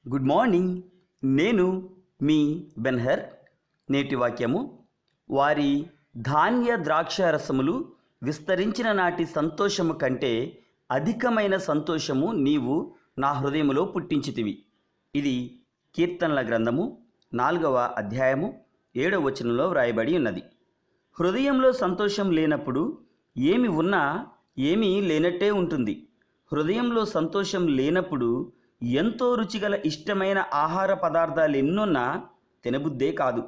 good morning నేను మీ Ben-Hur నేటి వాక్యము వారి ధాన్య ద్రాక్ష రసములు విస్తరించిన నాటి సంతోషము కంటే అధికమైన సంతోషము నీవు నా హృదయములో పుట్టించితివి ఇది కీర్తనల గ్రంథము నాలుగవ అధ్యాయము ఏడవ వచనంలో వ్రాయబడి ఉన్నది హృదయంలో సంతోషం లేనప్పుడు ఏమి ఉన్నా ఏమీ లేనట్టే ఉంటుంది హృదయంలో సంతోషం లేనప్పుడు ఎంతో రుచిగల ఇష్టమైన ఆహార పదార్థాలు ఎన్నున్నా తినబుద్దే కాదు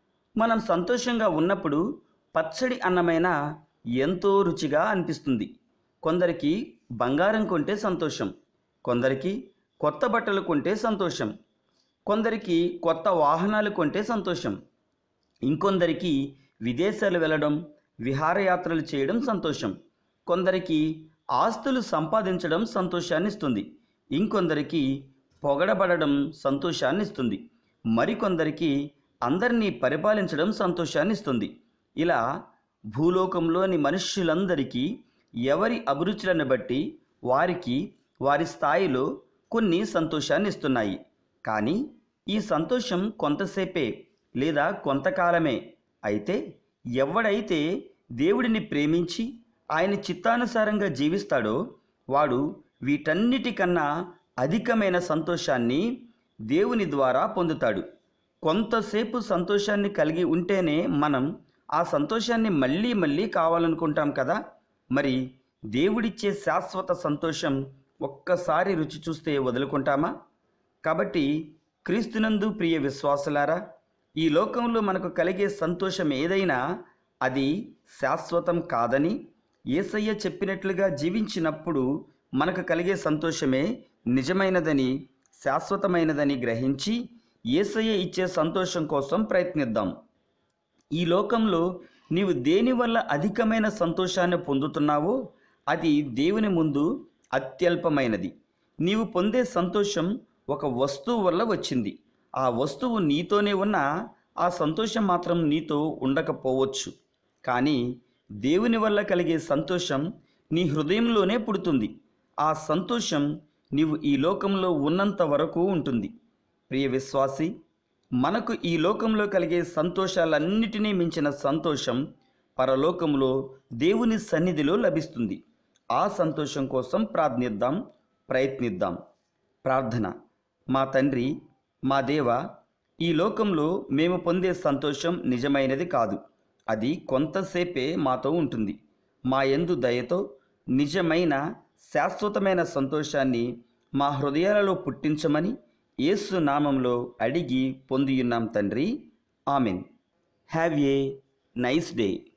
మనం సంతోషంగా ఉన్నప్పుడు పచ్చడి అన్నమైన ఎంతో రుచిగా అనిపిస్తుంది కొందరికి బంగారం కొంటే సంతోషం కొందరికి కొత్త బట్టలు కొంటే సంతోషం కొందరికి కొత్త వాహనాలు కొంటే సంతోషం ఇంకొందరికి విదేశాలు వెళ్ళడం విహారయాత్రలు చేయడం సంతోషం కొందరికి ఆస్తులు సంపాదించడం సంతోషాన్ని ఇస్తుంది ఇంకొందరికి పొగడబడడం సంతోషాన్ని ఇస్తుంది మరికొందరికి అందరినీ పరిపాలించడం సంతోషాన్ని ఇస్తుంది ఇలా భూలోకంలోని మనుష్యులందరికీ ఎవరి అభిరుచులను బట్టి వారికి వారి స్థాయిలో కొన్ని సంతోషాన్ని ఇస్తున్నాయి కానీ ఈ సంతోషం కొంతసేపే లేదా కొంతకాలమే అయితే ఎవడైతే దేవుడిని ప్రేమించి ఆయన చిత్తానుసారంగా జీవిస్తాడో వాడు వీటన్నిటికన్నా అధికమైన సంతోషాన్ని దేవుని ద్వారా పొందుతాడు కొంతసేపు సంతోషాన్ని కలిగి ఉంటేనే మనం ఆ సంతోషాన్ని మళ్ళీ మళ్ళీ కావాలనుకుంటాం కదా మరి దేవుడిచ్చే శాశ్వత సంతోషం ఒక్కసారి రుచి చూస్తే వదులుకుంటామా కాబట్టి క్రీస్తునందు ప్రియ విశ్వాసులారా ఈ లోకంలో మనకు కలిగే సంతోషం ఏదైనా అది శాశ్వతం కాదని ఏసయ్య చెప్పినట్లుగా జీవించినప్పుడు మనకు కలిగే సంతోషమే నిజమైనదని శాశ్వతమైనదని గ్రహించి ఏసయ్య ఇచ్చే సంతోషం కోసం ప్రయత్నిద్దాం ఈ లోకంలో నీవు దేని వల్ల అధికమైన సంతోషాన్ని పొందుతున్నావో అది దేవుని ముందు అత్యల్పమైనది నీవు పొందే సంతోషం ఒక వస్తువు వల్ల వచ్చింది ఆ వస్తువు నీతోనే ఉన్నా ఆ సంతోషం మాత్రం నీతో ఉండకపోవచ్చు కానీ దేవుని వల్ల కలిగే సంతోషం నీ హృదయంలోనే పుడుతుంది ఆ సంతోషం నీవు ఈ లోకంలో ఉన్నంత వరకు ఉంటుంది ప్రియ విశ్వాసి మనకు ఈ లోకంలో కలిగే సంతోషాలన్నిటినీ మించిన సంతోషం పరలోకంలో దేవుని సన్నిధిలో లభిస్తుంది ఆ సంతోషం కోసం ప్రార్థనిద్దాం ప్రయత్నిద్దాం ప్రార్థన మా తండ్రి మా దేవ ఈ లోకంలో మేము పొందే సంతోషం నిజమైనది కాదు అది కొంతసేపే మాతో ఉంటుంది మా యందు దయతో నిజమైన శాశ్వతమైన సంతోషాన్ని మా హృదయాలలో పుట్టించమని యేసు నామంలో అడిగి పొందియున్నాం తండ్రి amen have a nice day